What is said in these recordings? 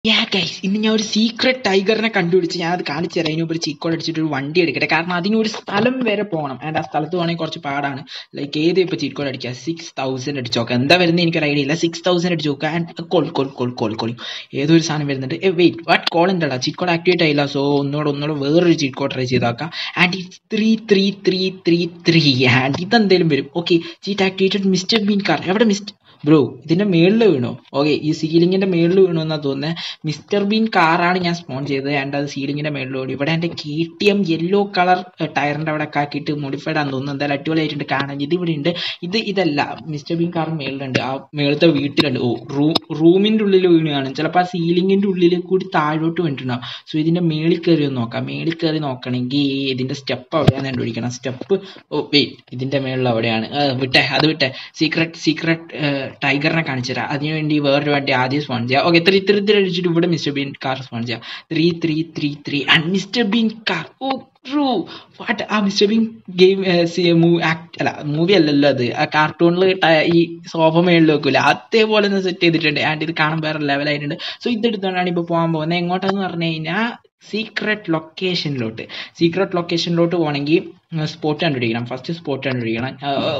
യാ guys ഇന്ന് ഞാൻ ഒരു സീക്രട്ട് ടൈഗറിനെ കണ്ടുപിടിച്ച് ഞാൻ അത് കാണിച്ചു തരാം അതിന് ഒരു ചീക്കോട് അടിച്ചിട്ട് ഒരു വണ്ടി എടുക്കട്ടെ കാരണം അതിനൊരു സ്ഥലം വരെ പോകണം ആൻഡ് ആ സ്ഥലത്ത് പോകണമെങ്കിൽ കുറച്ച് പാടാണ് ലൈക്ക് ഏത് ഇപ്പൊ ചീക്കോട് അടിക്കുക സിക്സ് തൗസൻഡ് അടിച്ച് നോക്കാം എന്താ വരുന്നത് എനിക്കൊരു ഐഡിയ ഇല്ല സിക്സ് തൗസൻഡ് അടിച്ച് നോക്കുക and call call call call കോളി ഏതോ ഒരു സാധനം വരുന്നുണ്ട് ഏ വെയിറ്റ് വാട്ട് കോൾ ഉണ്ടടാ ചീറ്റ് കോഡ് ആക്ടിവേറ്റ് ആയില്ല സോ ഒന്നുകൂടെ ഒന്നുകൂടെ വേറൊരു ചീറ്റ് കോഡ് ട്രൈ ചെയ്ത് നോക്കാം and it's three three three three three and ഇതെന്തേലും വരും okay cheat activated mister Bean car എവിടെ മിസ്റ്റർ ബ്രോ ഇതിന്റെ മേളിൽ വീണോ ഓക്കെ ഈ സീലിംഗിന്റെ മേളിൽ വീണു എന്നാ തോന്നുന്നത് മിസ്റ്റർ ബീൻ കാറാണ് ഞാൻ സ്പോൺ ചെയ്തത് ആൻഡ് അത് സീലിംഗിന്റെ മേളിൽ ഓടി ഇവിടെ എന്റെ K T M yellow colour ടയറിന്റെ അവിടെ ഒക്കെ ആക്കിയിട്ട് മോഡിഫൈഡ് ആണെന്ന് തോന്നുന്നു എന്തായാലും അടിപൊളിയായിട്ടുണ്ട് കാണാൻ ഇത് ഇവിടെ ഉണ്ട് ഇത് ഇതല്ല മിസ്റ്റർ ബീൻ കാർ മേളിലുണ്ട് ആ മേളത്തെ വീട്ടിലുണ്ട് ഓ റൂം റൂമിന്റെ ഉള്ളിൽ വീണ് കാണും ചിലപ്പോൾ ആ സീലിംഗിന്റെ ഉള്ളിൽ കൂടി താഴോട്ട് വീണിട്ടുണ്ടാവും സോ ഇതിന്റെ മേളിൽ കയറി ഒന്ന് നോക്കാം മേളിൽ കയറി നോക്കണമെങ്കിൽ ഇതിന്റെ സ്റ്റെപ്പ് അവിടെയാണ് കണ്ടുപിടിക്കണം സ്റ്റെപ്പ് ഓ വെയിറ്റ് ഇതിന്റെ മേളിൽ അവിടെയാണ് ആ, വിട്ടെ അത് വിട്ടെ സീക്രട്ട് സീക്രട്ട് ടൈഗറിനെ കാണിച്ചു തരാം അതിനു വേണ്ടി വേറൊരു വണ്ടി ആദ്യം സ്പോൺ ചെയ്യാം ഓക്കെ ത്രീ ത്രീ ത്രീ അടിച്ചിട്ട് ഇവിടെ മിസ്റ്റർ ബീൻ കാർ സ്പോൺ ചെയ്യാം three three three three and mister Bean car oh true what ആ മിസ്റ്റർ ബീൻ ഗെയിം ആക്ട് അല്ല മൂവി അല്ലല്ലോ അത് ആ കാർട്ടൂണിൽ ഈ സോഫ മേളിൽ വെക്കൂല അതേപോലെ ഒന്ന് സെറ്റ് ചെയ്തിട്ടുണ്ട് ആൻഡ് ഇത് കാണാൻ വേറെ ലെവലായിട്ടുണ്ട് സോ ഇതെടുത്തോണ്ടാണ് ഇപ്പൊ പോകാൻ പോകുന്നത് എങ്ങോട്ടാന്ന് പറഞ്ഞു കഴിഞ്ഞാൽ സീക്രട്ട് ലൊക്കേഷനിലോട്ട് സീക്രട്ട് ലൊക്കേഷനിലോട്ട് പോകണമെങ്കിൽ സ്പോട്ട് കണ്ടുപിടിക്കണം ഫസ്റ്റ് സ്പോട്ട് കണ്ടുപിടിക്കണം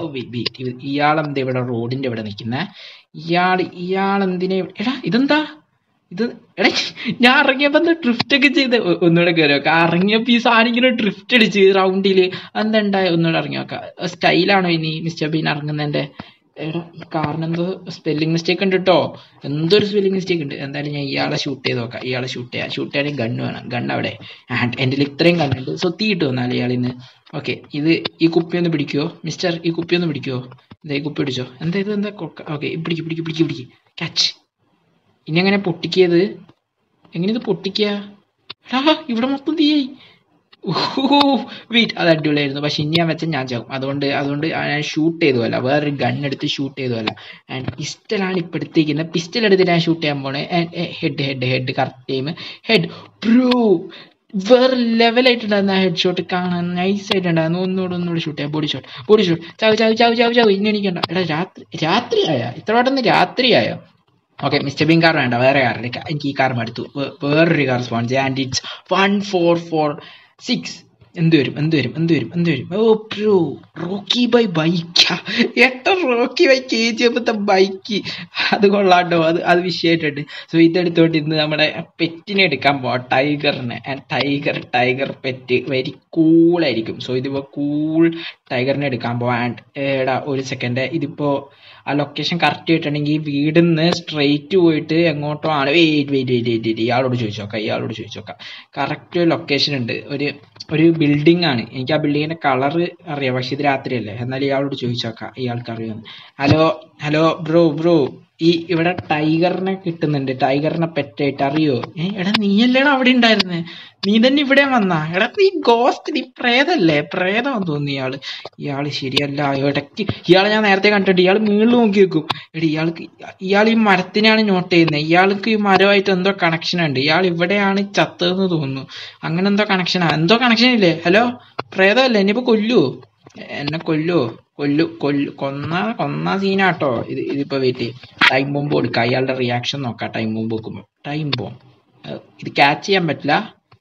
ഇയാളെന്താ ഇവിടെ റോഡിന്റെ ഇവിടെ നിൽക്കുന്നത് ഇയാൾ ഇയാൾ എന്തിനെ എടാ ഇതെന്താ ഇത് എടാ ഞാൻ ഇറങ്ങിയപ്പോ എന്താ ഡ്രിഫ്റ്റ് ഒക്കെ ചെയ്ത് ഒ- ഒന്നുകൂടെ കയറി നോക്കാം ഇറങ്ങിയപ്പോ ഈ സാധനം ഇങ്ങനെ ഡ്രിഫ്റ്റ് അടിച്ച് റൗണ്ടില് എന്താ ഉണ്ടായ ഒന്നുകൂടെ ഇറങ്ങി നോക്കാം സ്റ്റൈലാണോ ഇനി മിസ്റ്റർ ബീൻ ഇറങ്ങുന്നതിന്റെ എടാ ഈ കാറിന് എന്തോ സ്പെല്ലിംഗ് മിസ്റ്റേക്ക് ഉണ്ട് കേട്ടോ എന്തോ ഒരു സ്പെല്ലിംഗ് മിസ്റ്റേക്ക് ഉണ്ട് എന്തായാലും ഞാൻ ഇയാളെ ഷൂട്ട് ചെയ്ത് നോക്കാം ഇയാളെ ഷൂട്ട് ചെയ്യാം ഷൂട്ട് ചെയ്യാൻ ഗണ്ണ് വേണം ഗണ്ണ് അവിടെ ആൻഡ് എൻ്റെ ഇത്രയും ഗണ്ണുണ്ട് സോ തീയിട്ട് വന്നാൽ ഇയാളിന്ന് ഓക്കെ ഇത് ഈ കുപ്പി ഒന്ന് പിടിക്കുവോ മിസ്റ്റർ ഈ കുപ്പി ഒന്ന് പിടിക്കുവോ എന്താ ഈ കുപ്പി പിടിച്ചോ എന്താ ഇത് എന്താ ഓക്കെ പിടിക്ക് പിടിക്ക് പിടിക്ക് പിടിക്ക് ക്യാച്ച് ഇനി എങ്ങനെ പൊട്ടിക്കിയത് എങ്ങനെ ഇത് പൊട്ടിക്കുക എടാ ഇവിടെ മൊത്തം തീയായി വെയിറ്റ് അത് അടിപൊളിയായിരുന്നു പക്ഷെ ഇനി ഞാൻ വെച്ച ഞാൻ ചാവും അതുകൊണ്ട് അതുകൊണ്ട് ഞാൻ ഷൂട്ട് ചെയ്തുവല്ല വേറൊരു ഗൺ എടുത്ത് ഷൂട്ട് ചെയ്തുവല്ല ആൻഡ് പിസ്റ്റലാണ് ഇപ്പൊ എടുത്തേക്കുന്നത് പിസ്റ്റൽ എടുത്തിട്ട് ഞാൻ ഷൂട്ട് ചെയ്യാൻ പോണേ head head head correct time head bro വേറെ ലെവലായിട്ടുണ്ടായിരുന്നു ആ ഹെഡ് ഷോട്ട് കാണാൻ നൈസ് ആയിട്ടുണ്ടായിരുന്നു ഒന്നുകൂടെ ഒന്നുകൂടെ ഷൂട്ട് ചെയ്യാം ബോഡി ഷോട്ട് ബോഡി ഷോട്ട് ചാവ് ചാവ് ചാവ് ചാവ് ചാവ് ഇനി എനിക്കണ്ട എടാ രാത്രി രാത്രിയായ ഇത്ര പെട്ടെന്ന് രാത്രിയായോ ഓക്കെ മിസ്റ്റർ ബീൻ കാർ വേണ്ട വേറെ കാർ എടുക്കാം എനിക്ക് ഈ കാർ മടുത്തു വേ- വേറൊരു കാർ സ്പോൺ ചെയ്യാം and it's one four four six എന്ത് വരും എന്ത് വരും എന്ത് വരും എന്ത് വരും ഓ ബ്രോ റോക്കി ബൈ ബൈക്കാ എത്ര റോക്കി ബൈ കെ ജി എഫത്തെ ബൈക്ക് അത് കൊള്ളാട്ടോ അത് അത് വിഷയമായിട്ടുണ്ട് സോ ഇതെടുത്തോണ്ട് ഇന്ന് നമ്മുടെ പെറ്റിനെ എടുക്കാൻ പോവാം ടൈഗറിനെ and tiger tiger pet very കൂളായിരിക്കും സോ ഇതിപ്പോ കൂൾ ടൈഗറിനെ എടുക്കാൻ പോവാം ആൻഡ് എടാ ഒരു സെക്കൻഡ് ഇതിപ്പോ ആ ലൊക്കേഷൻ കറക്റ്റ് കിട്ടണമെങ്കിൽ വീടിന്ന് സ്ട്രെയിറ്റ് പോയിട്ട് എങ്ങോട്ടോ ആണ് wait wait wait wait wait ഇയാളോട് ചോദിച്ചു നോക്കാം ഇയാളോട് ചോദിച്ചു നോക്കാം കറക്റ്റ് ലൊക്കേഷൻ ഉണ്ട് ഒരു ഒരു ബിൽഡിംഗ് ആണ് എനിക്ക് ആ ബിൽഡിങ്ങിന്റെ കളർ അറിയാം പക്ഷെ ഇത് രാത്രിയല്ലേ എന്നാൽ ഇയാളോട് ചോദിച്ചു നോക്കാം ഇയാൾക്ക് അറിയാം ഹലോ ഹലോ ബ്രോ ബ്രോ ഈ ഇവിടെ ടൈഗറിനെ കിട്ടുന്നുണ്ട് ടൈഗറിനെ പെറ്റായിട്ട് അറിയോ ഏ എടാ നീയല്ലേടാ അവിടെ ഉണ്ടായിരുന്നേ നീ തന്നെ ഇവിടെ വന്നാ എടാ നീ ഗോസ്റ്റ് നീ പ്രേതല്ലേ പ്രേതം തോന്നി ഇയാള് ഇയാള് ശരിയല്ല ഇടയ്ക്ക് ഇയാളെ ഞാൻ നേരത്തെ കണ്ടിട്ട് ഇയാൾ മീളിൽ നോക്കി വെക്കും എടി ഇയാൾക്ക് ഇയാൾ ഈ മരത്തിനാണ് നോട്ട് ചെയ്യുന്നത് ഇയാൾക്ക് ഈ മരമായിട്ട് എന്തോ കണക്ഷൻ ഉണ്ട് ഇയാൾ ഇവിടെയാണ് ചത്തതെന്ന് തോന്നുന്നു അങ്ങനെ എന്തോ കണക്ഷനാ എന്തോ കണക്ഷൻ ഇല്ലേ ഹലോ പ്രേതമല്ലേ ഇനിയിപ്പോ കൊല്ലുവോ എന്നെ കൊല്ലുവോ കൊല്ലു കൊല്ലു കൊന്ന കൊന്ന സീനാട്ടോ ഇത് ഇതിപ്പോ വെയിറ്റ് ടൈം ബോംബ് കൊടുക്കാം അയാളുടെ റിയാക്ഷൻ നോക്കാം ടൈം ബോംബ് വെക്കുമ്പോ ടൈം ബോംബ് ഇത് ക്യാച്ച് ചെയ്യാൻ പറ്റില്ല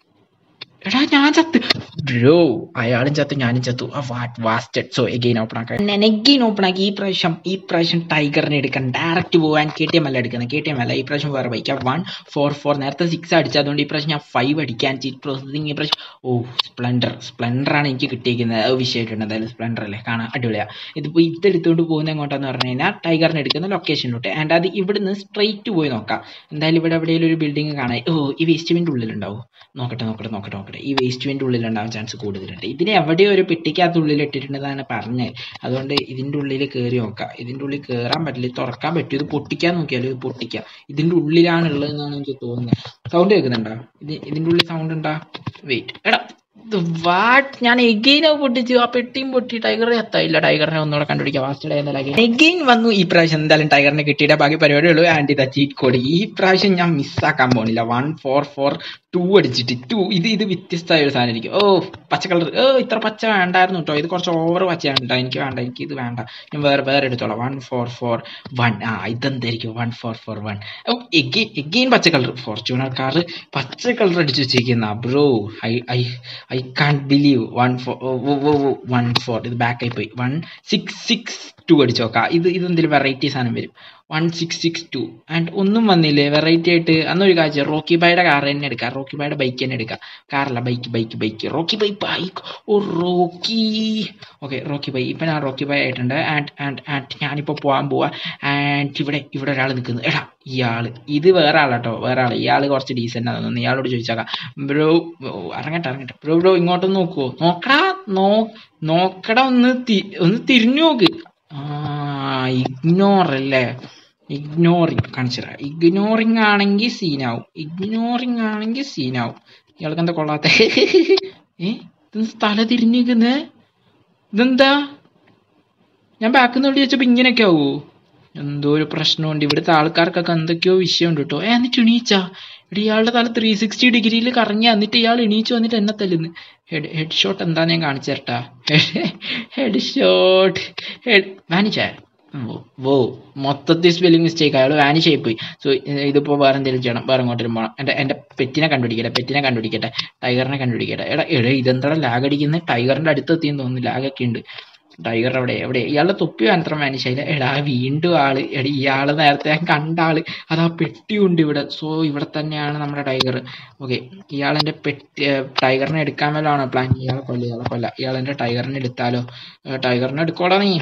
എടാ ഞാൻ ചത്ത് ബ്രോ അയാളും ചത്തു ഞാനും ചത്തു വാസ്റ്റഡ് സോ എഗെയിൻ ഓപ്പൺ ആക്കാൻ എഗെയിൻ ഓപ്പൺ ആക്കി ഈ പ്രാവശ്യം ഈ പ്രാവശ്യം ടൈഗറിനെ എടുക്കാൻ ഡയറക്റ്റ് പോകാൻ കെ ടി എം അല്ല എടുക്കുന്നത് കെ ടി എം അല്ല ഈ പ്രാവശ്യം വേറെ ബൈക്കാം വൺ ഫോർ ഫോർ നേരത്തെ സിക്സ് അടിച്ചത് അതുകൊണ്ട് ഈ പ്രാവശ്യം ഞാൻ ഫൈവ് അടിക്കാൻ ചീറ്റ് പ്രോസസിങ് ഈ പ്രാവശ്യം ഓ സ്പ്ലെൻഡർ സ്പ്ലെൻഡർ ആണ് എനിക്ക് കിട്ടിയിരിക്കുന്നത് അത് വിഷയമായിട്ടുണ്ട് എന്തായാലും സ്പ്ലെൻഡർ അല്ലേ കാണാൻ അടിപൊളിയാ ഇതിപ്പോ ഇതെടുത്തുകൊണ്ട് പോകുന്ന എങ്ങോട്ടാന്ന് പറഞ്ഞു കഴിഞ്ഞാൽ ടൈഗറിനെ എടുക്കുന്ന ലൊക്കേഷനിലോട്ട് ആൻഡ് അത് ഇവിടുന്ന് സ്ട്രെയിറ്റ് പോയി നോക്കാം എന്തായാലും ഇവിടെ എവിടെയെങ്കിലും ഒരു ബിൽഡിംഗ് കാണാൻ ഓ ഈ വേസ്റ്റ് ബിൻ്റെ ഉള്ളിലുണ്ടാവും നോക്കട്ടെ നോക്കട്ടെ നോക്കട്ടെ നോക്കട്ടെ ഈ വേസ്റ്റ് ബിൻ്റെ ഉള്ളിലുണ്ടാവാൻ ചാൻസ് കൂടുതലുണ്ട് ഇതിനെ എവിടെയോ ഒരു പെട്ടിക്കകത്ത് ഉള്ളിൽ ഇട്ടിട്ടുണ്ടെന്നാണ് പറഞ്ഞത് അതുകൊണ്ട് ഇതിൻ്റെ ഉള്ളിൽ കയറി നോക്കാം ഇതിൻ്റെ ഉള്ളിൽ കയറാൻ പറ്റില്ല ഇത് തുറക്കാൻ പറ്റും ഇത് പൊട്ടിക്കാൻ നോക്കിയാലും ഇത് പൊട്ടിക്കാം ഇതിൻ്റെ ഉള്ളിലാണ് ഉള്ളതെന്നാണ് എനിക്ക് തോന്നുന്നത് സൗണ്ട് കേൾക്കുന്നുണ്ടോ ഇത് ഇതിൻ്റെ ഉള്ളിൽ സൗണ്ട് ഉണ്ടാ വെയിറ്റ് എടാ വാട്ട് ഞാൻ എഗെയിൻ പൊട്ടിച്ചു ആ പെട്ടിയും പൊട്ടി ടൈഗറെ എത്തായില്ല ടൈഗറിനെ ഒന്നുകൂടെ കണ്ടുപിടിക്കാം ഫാസ്റ്റ് ഡേ എന്തായാലും എഗെയിൻ വന്നു ഈ പ്രാവശ്യം എന്തായാലും ടൈഗറിനെ കിട്ടിയിട്ട് ബാക്കി പരിപാടിയുള്ളൂ ആൻഡ് ഇതാ ചീറ്റ് കോഡ് ഈ പ്രാവശ്യം ഞാൻ മിസ്സാക്കാൻ പോണില്ല വൺ ഫോർ ഫോർ ടു അടിച്ചിട്ട് ടു ഇത് ഇത് വ്യത്യസ്തമായ ഒരു സാധനം ഇരിക്കും ഓ പച്ച കളർ ഓ ഇത്ര പച്ച വേണ്ടായിരുന്നു കേട്ടോ ഇത് കുറച്ച് ഓവർ പച്ചയാണ് കേട്ടോ എനിക്ക് വേണ്ട എനിക്ക് ഇത് വേണ്ട ഞാൻ വേറെ വേറെ എടുത്തോളാം വൺ ഫോർ ഫോർ വൺ ആ ഇതെന്തായിരിക്കും one four four one again again പച്ച കളർ ഫോർച്യൂണർ കാർ പച്ച കളർ അടിച്ചു വെച്ചിരിക്കുന്ന bro I I I can't believe one four one four ഇത് ബാക്ക് ആയി പോയി വൺ സിക്സ് സിക്സ് ടു അടിച്ചു നോക്കാം ഇത് ഇതെന്തെങ്കിലും വെറൈറ്റി സാധനം വരും one six six two and ഒന്നും വന്നില്ലേ വെറൈറ്റി ആയിട്ട് അന്നൊരു കാഴ്ച റോക്കി ബൈയുടെ കാർ തന്നെ എടുക്കാം റോക്കി ബൈയുടെ ബൈക്ക് തന്നെ എടുക്കാം കാറല്ല bike bike bike Rocky Bhai bike oh Rocky okay Rocky Bhai ഇപ്പം ഞാൻ റോക്കി ബൈ ആയിട്ടുണ്ട് ആൻഡ് ആൻഡ് ആൻഡ് ഞാനിപ്പോൾ പോകാൻ പോവാ ആൻഡ് ഇവിടെ ഇവിടെ ഒരാൾ നിൽക്കുന്നു എടാ ഇയാള് ഇത് വേറെ ആളാട്ടോ വേറെ ആൾ ഇയാൾ കുറച്ച് ഡീസൻ്റ് തോന്നുന്നു ഇയാളോട് ചോദിച്ചേക്കാം ബ്രോ ഇറങ്ങട്ടെ ഇറങ്ങട്ടെ ബ്രോ ബ്രോ ഇങ്ങോട്ടൊന്ന് നോക്കുവോ നോക്കടാ നോ നോക്കടാ ഒന്ന് തി ഒന്ന് തിരിഞ്ഞു നോക്ക് ആ ഇഗ്നോർ അല്ലേ ഇഗ്നോറിങ് കാണിച്ചുതരാം ഇഗ്നോറിങ് ആണെങ്കിൽ സീനാവും ഇഗ്നോറിങ് ആണെങ്കിൽ സീനാവും ഇയാൾക്ക് എന്താ കൊള്ളാത്ത ഏ ഇത് തല തിരിഞ്ഞിരിക്കുന്നേ ഇതെന്താ ഞാൻ ബാക്കിൽ നിന്ന് ചോദിച്ചപ്പോൾ ഇങ്ങനെയൊക്കെ ആവൂ എന്തോ ഒരു പ്രശ്നമുണ്ട് ഇവിടുത്തെ ആൾക്കാർക്കൊക്കെ എന്തൊക്കെയോ വിഷയമുണ്ട് കേട്ടോ ഏ എന്നിട്ട് എണീച്ചാ എടി ഇയാളുടെ തല ത്രീ സിക്സ്റ്റി ഡിഗ്രിയിൽ കറങ്ങി എന്നിട്ട് ഇയാൾ എണീച്ചു വന്നിട്ട് എന്നെ തല്ലുന്നു ഹെഡ് ഹെഡ് ഷോട്ട് എന്താന്ന് ഞാൻ കാണിച്ചു തരട്ടാ ഹെഡ് ഷോട്ട് ഹെഡ് വാനിച്ചേ വോ മൊത്തത്തിൽ സ്പെല്ലിംഗ് മിസ്റ്റേക്ക് അയാൾ വാനിഷ് ആയിപ്പോയി സോ ഇതിപ്പോൾ വേറെ എന്തെങ്കിലും ചെയ്യണം വേറെ എങ്ങോട്ടും പോകണം എൻ്റെ എൻ്റെ പെറ്റിനെ കണ്ടുപിടിക്കട്ടെ പെറ്റിനെ കണ്ടുപിടിക്കട്ടെ ടൈഗറിനെ കണ്ടുപിടിക്കട്ടെ എടാ എടാ ഇതെന്താ ലാഗ് അടിക്കുന്നത് ടൈഗറിൻ്റെ അടുത്ത് എത്തിയെന്ന് തോന്നുന്നു ലാഗൊക്കെ ഉണ്ട് ടൈഗർ എവിടെ എവിടെ ഇയാളുടെ തൊപ്പി മാത്രം മാനിച്ചായില്ല എടാ വീണ്ടും ആള് എടാ ഇയാള് നേരത്തെ ഞാൻ കണ്ട ആള് അതാ പെട്ടി ഉണ്ട് ഇവിടെ സോ ഇവിടെ തന്നെയാണ് നമ്മുടെ ടൈഗർ ഓക്കെ ഇയാളെന്റെ പെട്ടി ടൈഗറിനെ എടുക്കാൻ വല്ലതാണോ പ്ലാൻ ഇയാളെ കൊല്ല ഇയാളെ കൊല്ല ഇയാളെന്റെ ടൈഗറിനെ എടുത്താലോ ടൈഗറിനെ എടുക്കോടാ നീ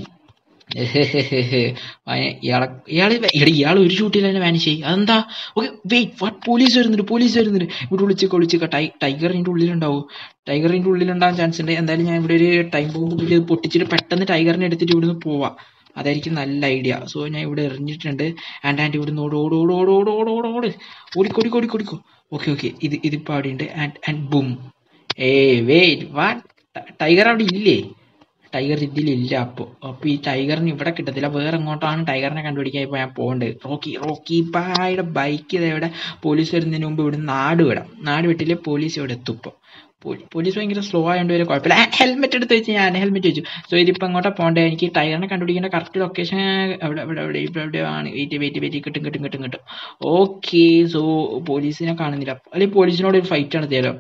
ഇയാളെ ഇയാള് എടാ ഇയാൾ ഒരു ഷൂട്ടിൽ തന്നെ വാനിഷ് ചെയ്യും അതെന്താ ഓക്കെ വെയിറ്റ് വാട്ട് പോലീസ് വരുന്നുണ്ട് പോലീസ് വരുന്നുണ്ട് ഇവിടെ വിളിച്ച് വിളിച്ച് ടൈ ടൈഗറിൻ്റെ ഉള്ളിലുണ്ടാവും ടൈഗറിൻ്റെ ഉള്ളിലുണ്ടാവാൻ ചാൻസ് ഉണ്ട് എന്തായാലും ഞാൻ ഇവിടെ ഒരു ടൈം ബോംബ് പൊട്ടിച്ചിട്ട് പെട്ടെന്ന് ടൈഗറിനെ എടുത്തിട്ട് ഇവിടുന്ന് പോവാം അതായിരിക്കും നല്ല ഐഡിയ സോ ഞാൻ ഇവിടെ എറിഞ്ഞിട്ടുണ്ട് ആൻഡ് ആൻഡ് ഇവിടുന്ന് ഓട് ഓട് ഓട് ഓട് ഓട് ഓട് ഓട് ഓട് ഓടിക്കോടി കോടി കോടിക്കോ ഓക്കെ ഓക്കെ ഇത് ഇതിപ്പോൾ അവിടെ ഉണ്ട് ആൻഡ് ആൻഡ് ബും ഏ വെയിറ്റ് വാട്ട് ടൈഗർ അവിടെ ഇല്ലേ ടൈഗർ ഇതിലില്ല അപ്പോൾ അപ്പോൾ ഈ ടൈഗറിന് ഇവിടെ കിട്ടത്തില്ല വേറെ എങ്ങോട്ടാണ് ടൈഗറിനെ കണ്ടുപിടിക്കാൻ ഇപ്പോൾ ഞാൻ പോകേണ്ടത് റോക്കി റോക്കി ബായുടെ ബൈക്ക് ഇതെവിടെ പോലീസ് വരുന്നതിന് മുമ്പ് ഇവിടെ നാട് വിടാം നാട് വിട്ടില്ലേ പോലീസ് ഇവിടെ എത്തും ഇപ്പോൾ പോലീസ് ഭയങ്കര സ്ലോ ആയതുകൊണ്ട് വരെ കുഴപ്പമില്ല ഹെൽമെറ്റ് എടുത്ത് വെച്ച് ഞാൻ ഹെൽമെറ്റ് വെച്ചു സോ ഇതിപ്പോൾ എങ്ങോട്ടാ പോകേണ്ടത് എനിക്ക് ടൈഗറിനെ കണ്ടുപിടിക്കേണ്ട കറക്റ്റ് ലൊക്കേഷൻ എവിടെ എവിടെ എവിടെ ഇവിടെ എവിടെയാണ് വെയിറ്റ് വെയിറ്റ് വെയിറ്റ് കിട്ടും കിട്ടും കിട്ടും കിട്ടും ഓക്കെ സോ പോലീസിനെ കാണുന്നില്ല അല്ലെങ്കിൽ പോലീസിനോട് ഒരു ഫൈറ്റ് നടത്തിയാലോ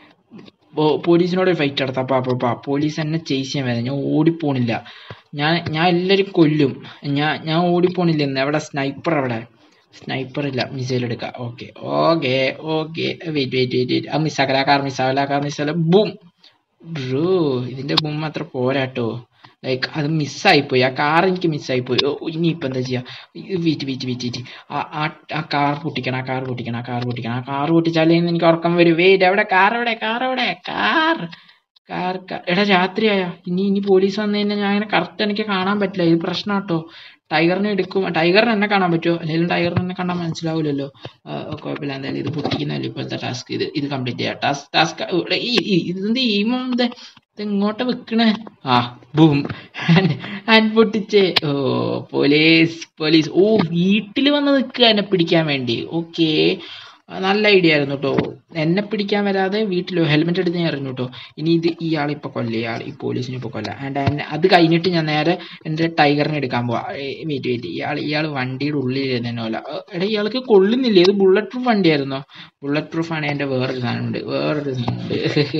പോലീസിനോട് ഫൈറ്റ് നടത്താം അപ്പൊ അപ്പൊ പോലീസ് എന്നെ ചേസ് ചെയ്യാൻ വരുന്നത് ഞാൻ ഓടിപ്പോണില്ല ഞാൻ ഞാൻ എല്ലാവരും കൊല്ലും ഞാൻ ഞാൻ ഓടിപ്പോണില്ല ഇന്ന് എവിടെ സ്നൈപ്പർ എവിടെ സ്നൈപ്പർ ഇല്ല മിസൈൽ എടുക്കാം okay okay okay wait wait wait wait ആ മിസ്സാക്കല കാർ മിസ്സാകല കാർ മിസ്സാകല ബൂം ബ്രോ ഇതിന്റെ ബൂം അത്ര പോരാട്ടോ ലൈക്ക് അത് മിസ്സായിപ്പോയി ആ കാർ എനിക്ക് മിസ്സായിപ്പോയി ഓ ഇനിയിപ്പോൾ എന്താ ചെയ്യുക വെയിറ്റ് വെയിറ്റ് വെയിറ്റ് വെയിറ്റ് ആ ആ കാർ പൊട്ടിക്കണം ആ കാർ പൊട്ടിക്കണം ആ കാർ പൊട്ടിക്കണം ആ കാർ പൊട്ടിച്ചാലേ എനിക്ക് ഉറക്കം വരും വെയിറ്റ് എവിടെ കാർ എവിടെ കാർ എവിടെ കാർ കാർ എടാ രാത്രിയായ ഇനി ഇനി പോലീസ് വന്നു കഴിഞ്ഞാൽ ഞാൻ അങ്ങനെ കറക്റ്റ് എനിക്ക് കാണാൻ പറ്റില്ല ഇത് പ്രശ്നം കേട്ടോ ടൈഗറിനെ എടുക്കും ടൈഗറിനെ എന്നെ കാണാൻ പറ്റുമോ അല്ലെങ്കിൽ ടൈഗറിനെ എന്നെ കണ്ടാൽ മനസ്സിലാവില്ലല്ലോ കുഴപ്പമില്ല എന്തായാലും ഇത് പൊട്ടിക്കുന്നല്ലോ ഇപ്പോഴത്തെ ടാസ്ക് ഇത് ഇത് കംപ്ലീറ്റ് ചെയ്യാം ടാസ്ക് ടാസ്ക് ഇതെന്ത് ഈ ഇത് ഇങ്ങോട്ട് വെക്കണേ ആ ബൂം ആൻഡ് പൊട്ടിച്ചേ ഓ പോലീസ് പോലീസ് ഓ വീട്ടിൽ വന്ന് നിൽക്കുക എന്നെ പിടിക്കാൻ വേണ്ടി ഓക്കെ നല്ല ഐഡിയ ആയിരുന്നു കേട്ടോ എന്നെ പിടിക്കാൻ വരാതെ വീട്ടിൽ ഹെൽമെറ്റ് എടുത്ത് ഞാൻ എറിഞ്ഞു കേട്ടോ ഇനി ഇത് ഇയാൾ ഇപ്പൊ കൊല്ല ഇയാൾ ഈ പോലീസിനെ ഇപ്പൊ കൊല്ല ആൻഡ് അത് കഴിഞ്ഞിട്ട് ഞാൻ നേരെ എൻ്റെ ടൈഗറിനെ എടുക്കാൻ പോവാ വെയിറ്റ് വെയിറ്റ് ഇയാൾ ഇയാൾ വണ്ടിയുടെ ഉള്ളിൽ ഇരുന്നോല എടാ ഇയാൾക്ക് കൊള്ളുന്നില്ലേ ഇത് ബുള്ളറ്റ് പ്രൂഫ് വണ്ടിയായിരുന്നോ ബുള്ളറ്റ് പ്രൂഫ് ആണ് എൻ്റെ വേറൊരു സാധനമുണ്ട് വേറൊരു സാധനമുണ്ട്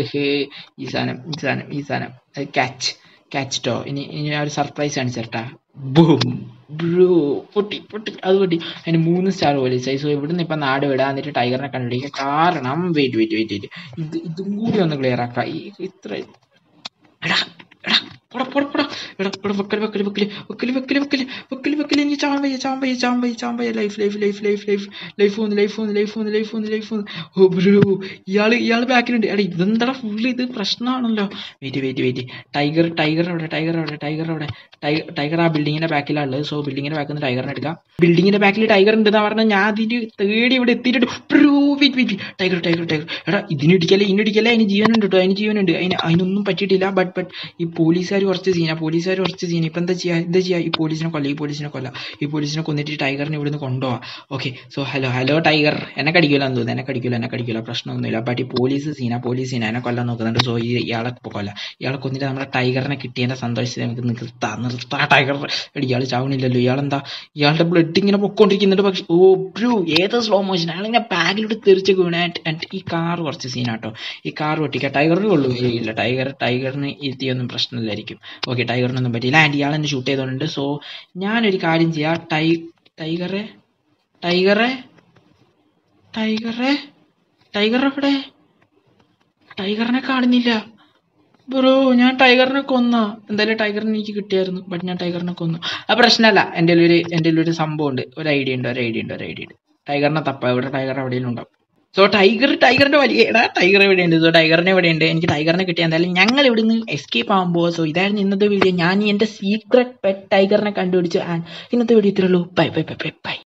ഈ സാധനം ഈ സാധനം ഈ സാധനം ക്യാച്ച് ക്യാച്ച് ടോ ഇനി ഇനി ഞാൻ ഒരു സർപ്രൈസ് കാണിച്ചേട്ടാ ബൂം ബ്രോ പൊട്ടി പൊട്ടി അത് പൊട്ടി അതിന് മൂന്ന് സ്റ്റാർ പോലീസ് സോ ഇവിടുന്ന് ഇപ്പം നാട് വിടാൻ എന്നിട്ട് ടൈഗറിനെ കണ്ടുപിടിക്കുക കാരണം വെയിറ്റ് വെയിറ്റ് വെയിറ്റ് വെയിറ്റ് ഇത് ഇതും കൂടി ഒന്ന് ക്ലിയർ ആക്കാം ഈ ഇത്ര എടാ എടാ പോടാ പോടാ പോടാ എടാ എടാ വെക്കല് വെക്കല് വെക്കല് വെക്കല് വെക്കല് വെക്കല് വെക്കല് വെക്കല് എനിക്ക് ചാവാൻ വയ്യ ചാവാൻ വയ്യ ചാവാൻ വയ്യ ചാവാൻ വയ്യ life life life life life life വന്ന് ലൈഫ് വന്ന് ലൈഫ് വന്ന് ലൈഫ് വന്ന് ലൈഫ് വന്ന് ഓ ബ്രോ ഇയാള് ഇയാള് ബാക്കിലുണ്ട് എടാ ഇതെന്താടാ ഫുള്ള് ഇത് പ്രശ്നമാണല്ലോ wait wait wait tiger tiger അവിടെ ടൈഗർ അവിടെ ടൈഗർ അവിടെ ടൈ- ടൈഗർ ആ ബിൽഡിങ്ങിന്റെ ബാക്കിലാണ് ഉള്ളത് സോ ബിൽഡിങ്ങിന്റെ ബാക്കിൽ നിന്ന് ടൈഗറിനെ എടുക്കാം ബിൽഡിങ്ങിന്റെ ബാക്കിൽ ടൈഗർ ഉണ്ട് എന്നാ പറഞ്ഞാൽ ഞാൻ അതിന് തേടി ഇവിടെ എത്തിയിട്ട് bro wait wait tiger tiger tiger എടാ ഇതിനിടിക്കല്ലേ ഇതിനിടിക്കല്ലേ അതിന് ജീവനുണ്ട് കേട്ടോ അതിന് ജീവനുണ്ട് അതിന് അതിനൊന്നും പറ്റിയിട്ടില്ല ബട്ട് ബട്ട് ഈ പോലീസുകാർ കുറച്ച് സീന പോലീസുകാർ കുറച്ച് സീന ഇപ്പൊ എന്താ ചെയ്യാ എന്താ ചെയ്യാ ഈ പോലീസിനെ കൊല്ല ഈ പോലീസിനെ കൊല്ല ഈ പോലീസിനെ കൊന്നിട്ട് ഈ ടൈഗറിനെ ഇവിടുന്ന് കൊണ്ടുപോവാ okay so hello hello tiger എന്നെ കടിക്കില്ല എന്ന് തോന്നുന്നു എന്നെ കടിക്കില്ല എന്നെ കടിക്കില്ല പ്രശ്നമൊന്നുമില്ല ബട്ട് ഈ പോലീസ് സീന പോലീസ് സീന എന്നെ കൊല്ലാൻ നോക്കുന്നുണ്ട് സോ ഈ ഇയാളെ ഇപ്പൊ കൊല്ല ഇയാളെ കൊന്നിട്ട് നമ്മുടെ ടൈഗറിനെ കിട്ടിയതിന്റെ സന്തോഷത്തിൽ നമുക്ക് നിർത്താം നിർത്താം ടൈഗർ എടി ഇയാൾ ചാവണില്ലല്ലോ ഇയാളെന്താ ഇയാളുടെ ബ്ലഡ് ഇങ്ങനെ പൊക്കോണ്ടിരിക്കുന്നുണ്ട് പക്ഷെ ഓ ബ്രൂ ഏത് സ്ലോ മോഷൻ അയാൾ ഇങ്ങനെ ബാഗിലോട്ട് തെറിച്ച് വീണ ആൻഡ് ഈ കാർ കുറച്ച് സീനാട്ടോ ഈ കാർ പൊട്ടിക്കുക ടൈഗറിന് കൊള്ളൂ ഏയ് ഇല്ല ടൈഗർ ടൈഗറിന് എത്തിയൊന്നും പ്രശ്നമില്ലായിരിക്കും ഓക്കെ ടൈഗറിനൊന്നും പറ്റിയില്ല ആൻഡ് ഇയാൾ എന്നെ ഷൂട്ട് ചെയ്തോണ്ട് സോ ഞാനൊരു കാര്യം ചെയ്യാം ടൈ ടൈഗറെ ടൈഗറെ ടൈഗറെ ടൈഗർ എവിടെ ടൈഗറിനെ കാണുന്നില്ല ബ്രോ ഞാൻ ടൈഗറിനെ കൊന്ന എന്തായാലും ടൈഗറിനെ എനിക്ക് കിട്ടിയായിരുന്നു ബട്ട് ഞാൻ ടൈഗറിനെ കൊന്നു ആ പ്രശ്നമല്ല എൻ്റെ ഒരു എൻ്റെ ഒരു സംഭവം ഉണ്ട് ഒരു ഐഡിയ ഉണ്ട് ഒരു ഐഡിയ ഉണ്ട് ഒരു ഐഡിയ ഉണ്ട് ടൈഗറിനെ തപ്പ ഇവിടെ ടൈഗർ എവിടെയെങ്കിലും ഉണ്ടാവും സോ ടൈഗർ ടൈഗറിന്റെ വലിയ എടാ ടൈഗർ എവിടെയുണ്ട് സോ ടൈഗറിനെ എവിടെയുണ്ട് എനിക്ക് ടൈഗറിനെ കിട്ടിയ എന്തായാലും ഞങ്ങൾ ഇവിടുന്ന് എസ്കേപ്പ് ആകുമ്പോൾ സോ ഇതായിരുന്നു ഇന്നത്തെ വീഡിയോ ഞാൻ ഈ എൻ്റെ സീക്രട്ട് പെറ്റ് ടൈഗറിനെ കണ്ടുപിടിച്ചു ആൻഡ് ഇന്നത്തെ വീഡിയോ ഇത്രയുള്ളൂ bye bye bye bye by